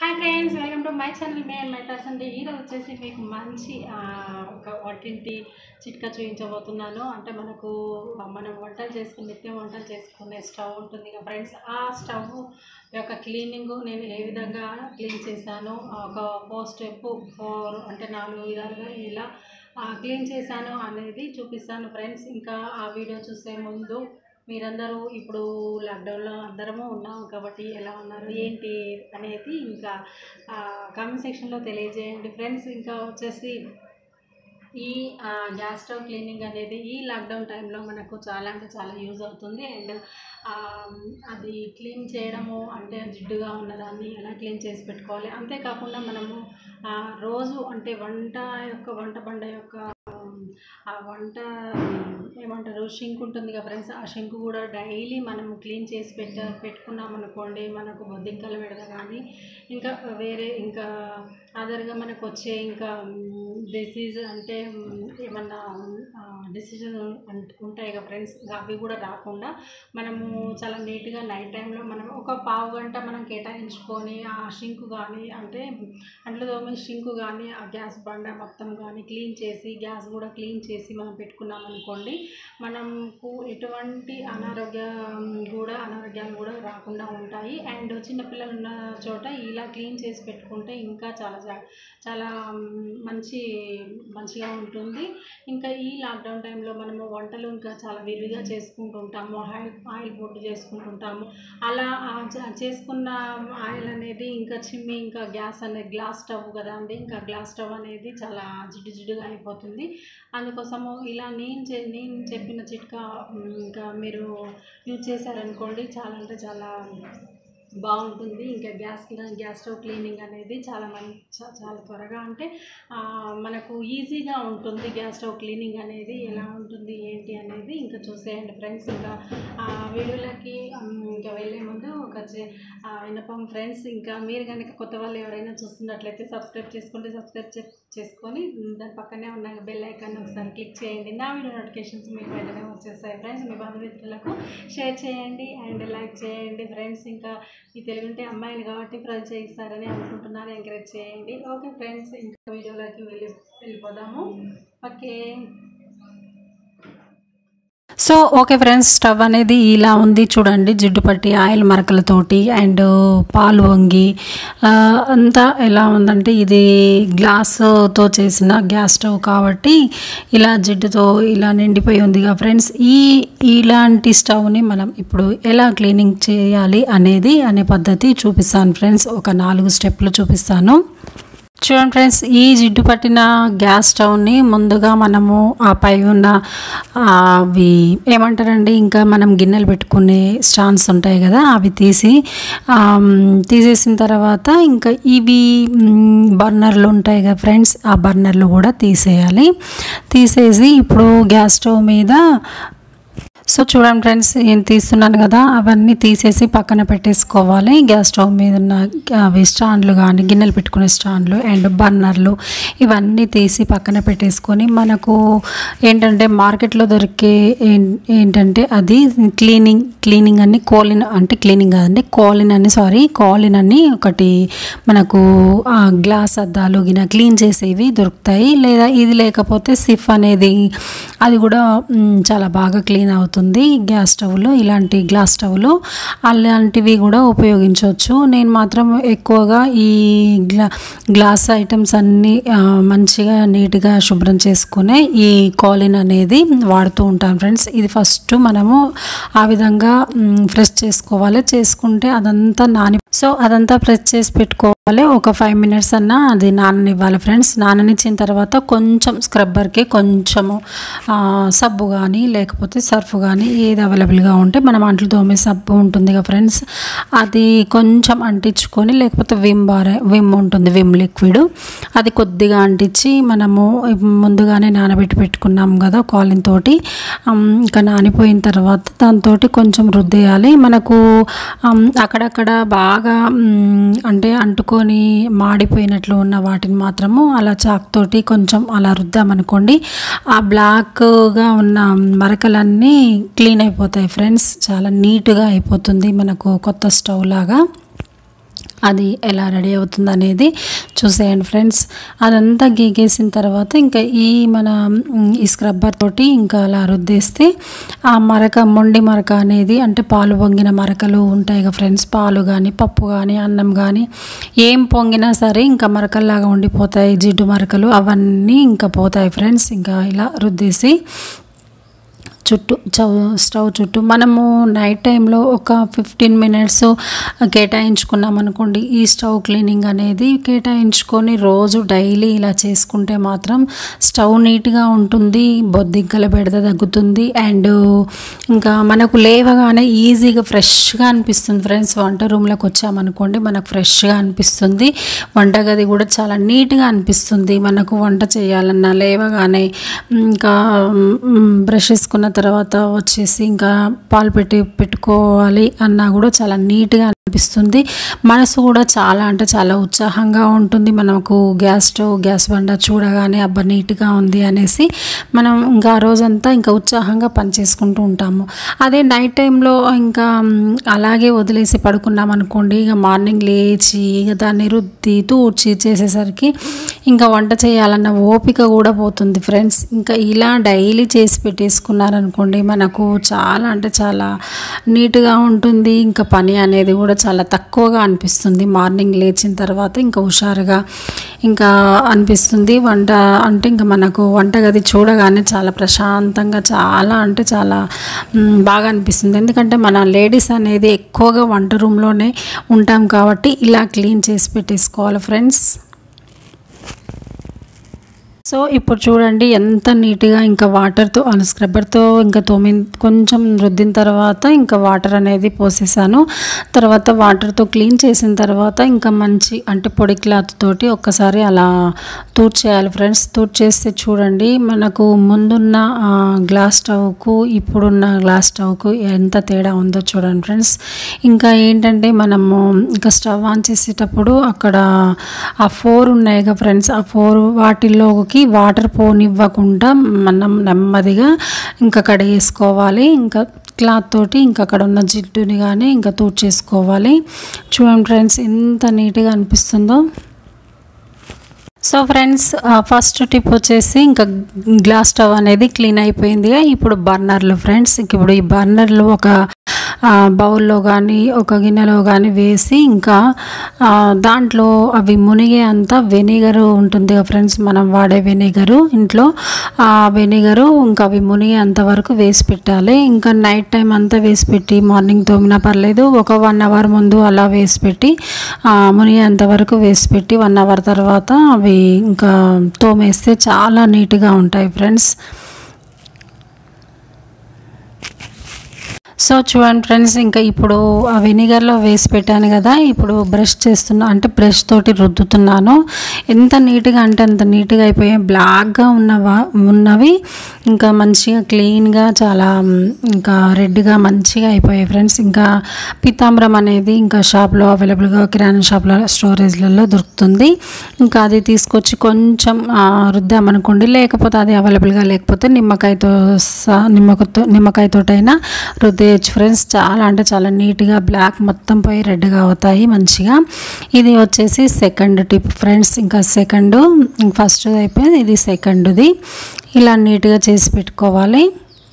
hi friends welcome to my channel మే అండ్ మై టాస్ అంటే ఈరోజు వచ్చేసి మీకు మంచి ఆ, ఒక వంటింటి చిట్కా చూపించబోతున్నాను అంటే మనకు మనం వంటలు చేసుకుని నిత్యం వంటలు చేసుకునే స్టవ్ ఉంటుంది కదా ఫ్రెండ్స్ ఆ స్టవ్ యొక్క క్లీనింగ్ నేను ఏ విధంగా క్లీన్ చేశాను ఒక ఫోర్ స్టెప్ ఫోర్ అంటే నాలుగు విధాలుగా ఇలా క్లీన్ చేశాను అనేది చూపిస్తాను ఫ్రెండ్స్ ఇంకా ఆ వీడియో చూసే ముందు మీరందరూ ఇప్పుడు లాక్డౌన్లో అందరము ఉన్నాం కాబట్టి ఎలా ఉన్నారు ఏంటి అనేది ఇంకా కామెంట్ సెక్షన్లో తెలియజేయండి ఫ్రెండ్స్ ఇంకా వచ్చేసి ఈ ఆ, గ్యాస్ స్టవ్ క్లీనింగ్ అనేది ఈ లాక్డౌన్ టైంలో మనకు చాలా అంటే చాలా యూజ్ అవుతుంది అండ్ ఆ, అది క్లీన్ చేయడము అంటే జిడ్డుగా ఉన్నదాన్ని ఎలా క్లీన్ చేసి పెట్టుకోవాలి అంతేకాకుండా మనము ఆ, రోజు అంటే వంట యొక్క వంట బండ యొక్క ఆ వంట ఏమంటారు షింక్ ఉంటుంది కదా ఫ్రెండ్స్ ఆ షింక్ కూడా డైలీ మనం క్లీన్ చేసి పెట్ట పెట్టుకున్నాం అనుకోండి మనకు బొద్దింకల విడద కానీ ఇంకా వేరే ఇంకా అదర్గా మనకు వచ్చే ఇంకా డిసీజ్ అంటే మ్, ఏమన్నా డిసీజెస్ ఉంటాయి కదా ఫ్రెండ్స్ అవి కూడా రాకుండా మనము చాలా నీట్గా నైట్ టైంలో మనం ఒక పావు గంట మనం కేటాయించుకొని ఆ షింక్ కానీ అంటే అంట్లో తోమే షింక్ కానీ ఆ గ్యాస్ బండ మొత్తం కానీ క్లీన్ చేసి గ్యాస్ కూడా క్లీన్ చేసి మనం పెట్టుకున్నాం అనుకోండి మనకు ఎటువంటి అనారోగ్యం కూడా అనారోగ్యాలు కూడా రాకుండా ఉంటాయి అండ్ చిన్నపిల్లలు ఉన్న చోట ఇలా క్లీన్ చేసి పెట్టుకుంటే ఇంకా చాలా జా- చాలా మ్, మంచి మంచిగా ఉంటుంది ఇంకా ఈ లాక్డౌన్ టైంలో మనము వంటలు ఇంకా చాలా విరివిగా చేసుకుంటూ ఉంటాము ఆయిల్ ఆయిల్ ఫుడ్ చేసుకుంటుంటాము అలా ఆ చ- చేసుకున్న ఆయిల్ అనేది ఇంకా చిమ్మి ఇంకా గ్యాస్ అనేది గ్లాస్ స్టవ్ కదా అండి ఇంకా గ్లాస్ స్టవ్ అనేది చాలా జిడ్డు జిడ్డుగా అయిపోతుంది అందుకోసము ఇలా నేను చె నేను చెప్పిన చిట్కా మ్, ఇంకా మీరు యూజ్ చేశారనుకోండి చాలా అంటే చాలా బాగుంటుంది ఇంకా గ్యాస్ గ్యాస్ స్టవ్ క్లీనింగ్ అనేది చాలా మంచి చాలా త్వరగా అంటే ఆ, మనకు ఈజీగా ఉంటుంది గ్యాస్ స్టవ్ క్లీనింగ్ అనేది ఎలా ఉంటుంది ఏంటి అనేది ఇంకా చూసేయండి ఫ్రెండ్స్ ఇంకా ఆ, వీడియోలకి ఉమ్, ఇంకా వెళ్ళే ముందు ఒక చి- ఆ, విన్నపం ఫ్రెండ్స్ ఇంకా మీరు కనుక కొత్త వాళ్ళు ఎవరైనా చూస్తున్నట్లయితే సబ్స్క్రైబ్ చేసుకోండి సబ్స్క్రైబ్ చే- చేసుకొని ఉమ్, దాని పక్కనే ఉన్న బెల్ ఐకాన్ ఒకసారి క్లిక్ చేయండి నా వీడియో నోటిఫికేషన్స్ మీకు వెంటనే వచ్చేస్తాయి ఫ్రెండ్స్ మీ బంధుమిత్రులకు షేర్ చేయండి అండ్ లైక్ చేయండి ఫ్రెండ్స్ ఇంకా ఈ తెలుగుంటే అమ్మాయిలు కాబట్టి ఫ్రై చేయిస్తారని అనుకుంటున్నాను ఎంకరేజ్ చేయండి ఓకే ఫ్రెండ్స్ ఇంకా వీడియోలోకి వెళ్ళి వెళ్ళిపోదాము okay so okay friends stove అనేది ఇలా ఉంది చూడండి జిడ్డు పట్టి ఆయిల్ మరకలతోటి అండ్ పాలు వంగి ఆ, అంతా ఎలా ఉందంటే ఇది గ్లాసుతో చేసిన గ్యాస్ స్టవ్ కాబట్టి ఇలా జిడ్డుతో ఇలా నిండిపోయి ఉందిగా ఫ్రెండ్స్ ఈ ఇలాంటి స్టవ్ని మనం ఇప్పుడు ఎలా క్లీనింగ్ చేయాలి అనేది అనే పద్ధతి చూపిస్తాను ఫ్రెండ్స్ ఒక నాలుగు స్టెప్లు చూపిస్తాను చూడండి ఫ్రెండ్స్ ఈ జిడ్డు పట్టిన గ్యాస్ స్టవ్ని ముందుగా మనము ఆ పై ఉన్న ఆ, అవి ఏమంటారండి ఇంకా మనం గిన్నెలు పెట్టుకునే స్టాండ్స్ ఉంటాయి కదా అవి తీసి ఆమ్, తీసేసిన తర్వాత ఇంకా ఇవి మ్, బర్నర్లు ఉంటాయి కదా ఫ్రెండ్స్ ఆ బర్నర్లు కూడా తీసేయాలి తీసేసి ఇప్పుడు గ్యాస్ స్టవ్ మీద సో చూడండి ఫ్రెండ్స్ నేను తీస్తున్నాను కదా అవన్నీ తీసేసి పక్కన పెట్టేసుకోవాలి గ్యాస్ స్టవ్ మీద ఉన్న అవి స్టాండ్లు కానీ గిన్నెలు పెట్టుకునే స్టాండ్లు అండ్ బర్నర్లు ఇవన్నీ తీసి పక్కన పెట్టేసుకొని మనకు ఏంటంటే మార్కెట్లో దొరికే ఏం- ఏంటంటే అది క్లీనింగ్ క్లీనింగ్ అని కోలిన్ అంటే క్లీనింగ్ కాదండి కోలిన్ అని సారీ కోలిన్ అని ఒకటి మనకు ఆ గ్లాస్ అద్దాలు గిన క్లీన్ చేసేవి దొరుకుతాయి లేదా ఇది లేకపోతే సిఫ్ అనేది అది కూడా మ్, చాలా బాగా క్లీన్ అవుతుంది గ్యాస్ స్టవ్లో ఇలాంటి గ్లాస్ స్టవ్లో అలాంటివి కూడా ఉపయోగించవచ్చు నేను మాత్రం ఎక్కువగా ఈ గ్లా గ్లాస్ ఐటమ్స్ అన్నీ ఆ, మంచిగా నీట్గా శుభ్రం చేసుకునే ఈ కాలిన్ అనేది వాడుతూ ఉంటాను ఫ్రెండ్స్ ఇది ఫస్ట్ మనము ఆ విధంగా ఫ్రెష్ చేసుకోవాలి చేసుకుంటే అదంతా నాని సో అదంతా ప్రెస్ చేసి పెట్టుకోవాలి ఒక ఫైవ్ మినిట్స్ అన్న అది నాననివ్వాలి ఫ్రెండ్స్ నాననిచ్చిన తర్వాత కొంచెం స్క్రబ్బర్కి కొంచెము ఆ, సబ్బు కానీ లేకపోతే సర్ఫ్ కానీ ఏది అవైలబుల్గా ఉంటే మనం అంట్లు తోమే సబ్బు ఉంటుంది కదా ఫ్రెండ్స్ అది కొంచెం అంటించుకొని లేకపోతే విమ్ బార్ విమ్ ఉంటుంది విమ్ లిక్విడ్ అది కొద్దిగా అంటించి మనము ముందుగానే నానబెట్టి పెట్టుకున్నాం కదా కాలిన్ తోటి ఆమ్, ఇంకా నానిపోయిన తర్వాత దాంతో కొంచెం రుద్దేయాలి మనకు ఆమ్, అక్కడక్కడ బాగా మ్, అంటే అంటుకొని మాడిపోయినట్లు ఉన్న వాటిని మాత్రము అలా చాక్ తోటి కొంచెం అలా రుద్దామనుకోండి ఆ బ్లాక్గా ఉన్న మరకలన్నీ క్లీన్ అయిపోతాయి ఫ్రెండ్స్ చాలా నీట్గా అయిపోతుంది మనకు కొత్త స్టవ్ లాగా అది ఎలా రెడీ అవుతుంది అనేది చూసేయండి ఫ్రెండ్స్ అదంతా గీగేసిన తర్వాత ఇంకా ఈ మన మ్, ఈ స్క్రబ్బర్ తోటి ఇంకా అలా రుద్దేస్తే ఆ మరక మొండి మరక అనేది అంటే పాలు పొంగిన మరకలు ఉంటాయి కదా ఫ్రెండ్స్ పాలు కానీ పప్పు కానీ అన్నం కానీ ఏం పొంగినా సరే ఇంకా మరకల్లాగా ఉండిపోతాయి జిడ్డు మరకలు అవన్నీ ఇంకా పోతాయి ఫ్రెండ్స్ ఇంకా ఇలా రుద్దేసి చుట్టూ చౌ స్టవ్ చుట్టూ మనము నైట్ టైంలో ఒక ఫిఫ్టీన్ మినిట్స్ కేటాయించుకున్నాం అనుకోండి ఈ స్టవ్ క్లీనింగ్ అనేది కేటాయించుకొని రోజు డైలీ ఇలా చేసుకుంటే మాత్రం స్టవ్ నీట్గా ఉంటుంది బొద్దిగ్గల బెడద తగ్గుతుంది అండ్ ఇంకా మనకు లేవగానే ఈజీగా ఫ్రెష్గా అనిపిస్తుంది ఫ్రెండ్స్ వంట రూమ్లోకి వచ్చామనుకోండి మనకు ఫ్రెష్గా అనిపిస్తుంది వంటగది కూడా చాలా నీట్గా అనిపిస్తుంది మనకు వంట చేయాలన్నా లేవగానే ఇంకా బ్రష్ వేసుకున్న తర్వాత వచ్చేసి ఇంకా పాలు పెట్టి పెట్టుకోవాలి అన్నా కూడా చాలా నీట్గా అనిపిస్తుంది మనసు కూడా చాలా అంటే చాలా ఉత్సాహంగా ఉంటుంది మనకు గ్యాస్ స్టవ్ గ్యాస్ బండ చూడగానే అబ్బా నీట్గా ఉంది అనేసి మనం ఇంకా ఆ రోజంతా ఇంకా ఉత్సాహంగా పనిచేసుకుంటూ ఉంటాము అదే నైట్ టైంలో ఇంకా మ్, అలాగే వదిలేసి పడుకున్నాం అనుకోండి ఇక మార్నింగ్ లేచి ఇక దాన్ని రుద్ది తూడ్చి చేసేసరికి ఇంకా వంట చేయాలన్న ఓపిక కూడా పోతుంది ఫ్రెండ్స్ ఇంకా ఇలా డైలీ చేసి పెట్టేసుకున్నారనుకోండి మనకు చాలా అంటే చాలా నీట్గా ఉంటుంది ఇంకా పని అనేది కూడా చాలా తక్కువగా అనిపిస్తుంది మార్నింగ్ లేచిన తర్వాత ఇంకా హుషారుగా ఇంకా అనిపిస్తుంది వంట అంటే ఇంకా మనకు వంటగది చూడగానే చాలా ప్రశాంతంగా చాలా అంటే చాలా మ్, బాగా అనిపిస్తుంది ఎందుకంటే మన లేడీస్ అనేది ఎక్కువగా వంట రూమ్లోనే ఉంటాం కాబట్టి ఇలా క్లీన్ చేసి పెట్టేసుకోవాలి ఫ్రెండ్స్ సో ఇప్పుడు చూడండి ఎంత నీట్గా ఇంకా వాటర్తో స్క్రబ్బర్తో ఇంకా తోమి కొంచెం రుద్దిన తర్వాత ఇంకా వాటర్ అనేది పోసేసాను తర్వాత వాటర్తో క్లీన్ చేసిన తర్వాత ఇంకా మంచి అంటే పొడి క్లాత్ తోటి ఒక్కసారి అలా తూడ్ చేయాలి ఫ్రెండ్స్ తూడ్ చేస్తే చూడండి మనకు ముందున్న ఆ, గ్లాస్ స్టవ్కు ఇప్పుడున్న గ్లాస్ స్టవ్కు ఎంత తేడా ఉందో చూడండి ఫ్రెండ్స్ ఇంకా ఏంటంటే మనము ఇంకా స్టవ్ ఆన్ చేసేటప్పుడు అక్కడ ఆ ఫోర్ ఉన్నాయి కదా ఫ్రెండ్స్ ఆ ఫోర్ వాటిల్లోకి వాటర్ పోనివ్వకుండా మనం నెమ్మదిగా ఇంకా కడిగేసుకోవాలి ఇంకా క్లాత్ తోటి ఇంకా అక్కడ ఉన్న జిడ్డుని కానీ ఇంకా తూడ్చేసుకోవాలి చూడండి ఫ్రెండ్స్ ఎంత నీట్గా అనిపిస్తుందో సో ఫ్రెండ్స్ ఫస్ట్ టిప్ వచ్చేసి ఇంకా గ్లాస్ స్టవ్ అనేది క్లీన్ అయిపోయింది ఇప్పుడు బర్నర్లు ఫ్రెండ్స్ ఇంక ఇప్పుడు ఈ బర్నర్లు ఒక ఆ, బౌల్లో కానీ ఒక గిన్నెలో కానీ వేసి ఇంకా ఆ, దాంట్లో అవి మునిగే అంత వెనిగరు ఉంటుంది కదా ఫ్రెండ్స్ మనం వాడే వెనిగరు ఇంట్లో ఆ వెనిగరు ఇంకా అవి మునిగే అంతవరకు వేసి పెట్టాలి ఇంకా నైట్ టైం అంతా వేసి పెట్టి మార్నింగ్ తోమినా పర్లేదు ఒక వన్ అవర్ ముందు అలా వేసి పెట్టి ఆ, మునిగే అంతవరకు వేసి పెట్టి వన్ అవర్ తర్వాత అవి ఇంకా తోమేస్తే చాలా నీట్గా ఉంటాయి ఫ్రెండ్స్ సో చూడండి ఫ్రెండ్స్ ఇంకా ఇప్పుడు ఆ వెనిగర్లో వేసి పెట్టాను కదా ఇప్పుడు బ్రష్ చేస్తున్నా అంటే బ్రష్ తోటి రుద్దుతున్నాను ఎంత నీట్గా అంటే అంత నీట్గా అయిపోయాయి బ్లాక్గా ఉన్నవా ఉన్నవి ఇంకా మంచిగా క్లీన్గా చాలా మ్, ఇంకా రెడ్గా మంచిగా అయిపోయాయి ఫ్రెండ్స్ ఇంకా పీతాంబరం అనేది ఇంకా షాప్లో అవైలబుల్గా కిరాణా షాప్లో స్టోరేజ్లలో దొరుకుతుంది ఇంకా అది తీసుకొచ్చి కొంచెం ఆ, రుద్దామనుకోండి లేకపోతే అది అవైలబుల్గా లేకపోతే నిమ్మకాయతో సా నిమ్మకతో నిమ్మకాయతోటైనా రుద్దేయచ్చు ఫ్రెండ్స్ చాలా అంటే చాలా నీట్గా బ్లాక్ మొత్తం పోయి రెడ్గా అవుతాయి మంచిగా ఇది వచ్చేసి సెకండ్ టిప్ ఫ్రెండ్స్ ఇంకా సెకండ్ ఫస్ట్ అయిపోయింది ఇది సెకండ్ది ఇలా నీట్గా చేసి పెట్టుకోవాలి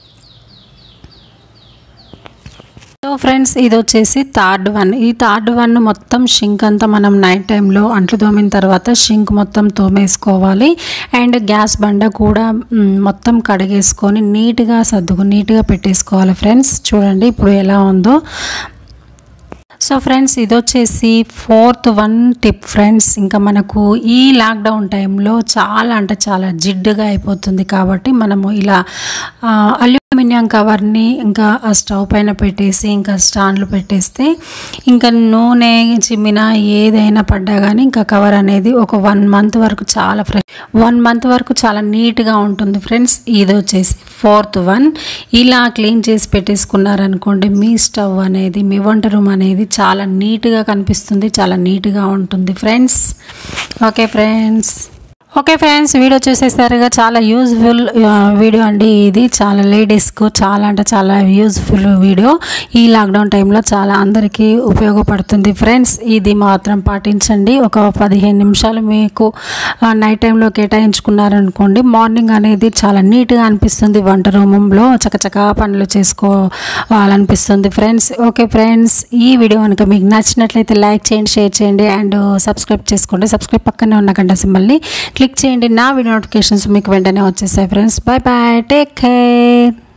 సో ఫ్రెండ్స్ ఇది వచ్చేసి థర్డ్ వన్ ఈ థర్డ్ వన్ మొత్తం షింక్ అంతా మనం నైట్ టైంలో అంట్లు తోమిన తర్వాత షింక్ మొత్తం తోమేసుకోవాలి అండ్ గ్యాస్ బండ కూడా మ్, మొత్తం కడిగేసుకొని నీట్గా సర్దుకు నీట్గా పెట్టేసుకోవాలి ఫ్రెండ్స్ చూడండి ఇప్పుడు ఎలా ఉందో సో ఫ్రెండ్స్ ఇది వచ్చేసి ఫోర్త్ వన్ టిప్ ఫ్రెండ్స్ ఇంకా మనకు ఈ లాక్డౌన్ టైంలో చాలా అంటే చాలా జిడ్డుగా అయిపోతుంది కాబట్టి మనము ఇలా ఆ, అల్యూమినియం కవర్ని ఇంకా ఆ స్టవ్ పైన పెట్టేసి ఇంకా స్టాండ్లు పెట్టేస్తే ఇంకా నూనె చిమ్మిన ఏదైనా పడ్డా కానీ ఇంకా కవర్ అనేది ఒక వన్ మంత్ వరకు చాలా ఫ్రెష్ వన్ మంత్ వరకు చాలా నీట్గా ఉంటుంది ఫ్రెండ్స్ ఇది వచ్చేసి ఫోర్త్ వన్ ఇలా క్లీన్ చేసి పెట్టేసుకున్నారనుకోండి మీ స్టవ్ అనేది మీ వంట రూమ్ అనేది చాలా నీట్గా కనిపిస్తుంది చాలా నీట్గా ఉంటుంది friends okay friends okay friends video చూసేసారుగా చాలా యూజ్ఫుల్ వీడియో అండి ఇది చాలా లేడీస్కు చాలా అంటే చాలా యూజ్ఫుల్ వీడియో ఈ లాక్డౌన్ టైంలో చాలా అందరికీ ఉపయోగపడుతుంది ఫ్రెండ్స్ ఇది మాత్రం పాటించండి ఒక పదిహేను నిమిషాలు మీకు నైట్ టైంలో కేటాయించుకున్నారనుకోండి మార్నింగ్ అనేది చాలా నీట్గా అనిపిస్తుంది వంట రూమంలో చకచకా పనులు చేసుకోవాలనిపిస్తుంది ఫ్రెండ్స్ ఓకే ఫ్రెండ్స్ ఈ వీడియో కనుక మీకు నచ్చినట్లయితే లైక్ చేయండి షేర్ చేయండి అండ్ సబ్స్క్రైబ్ చేసుకోండి సబ్స్క్రైబ్ పక్కనే ఉన్న గంట సింబల్ని క్లిక్ చేయండి నా వీడియో నోటిఫికేషన్స్ మీకు వెంటనే వచ్చేసాయి friends bye bye take care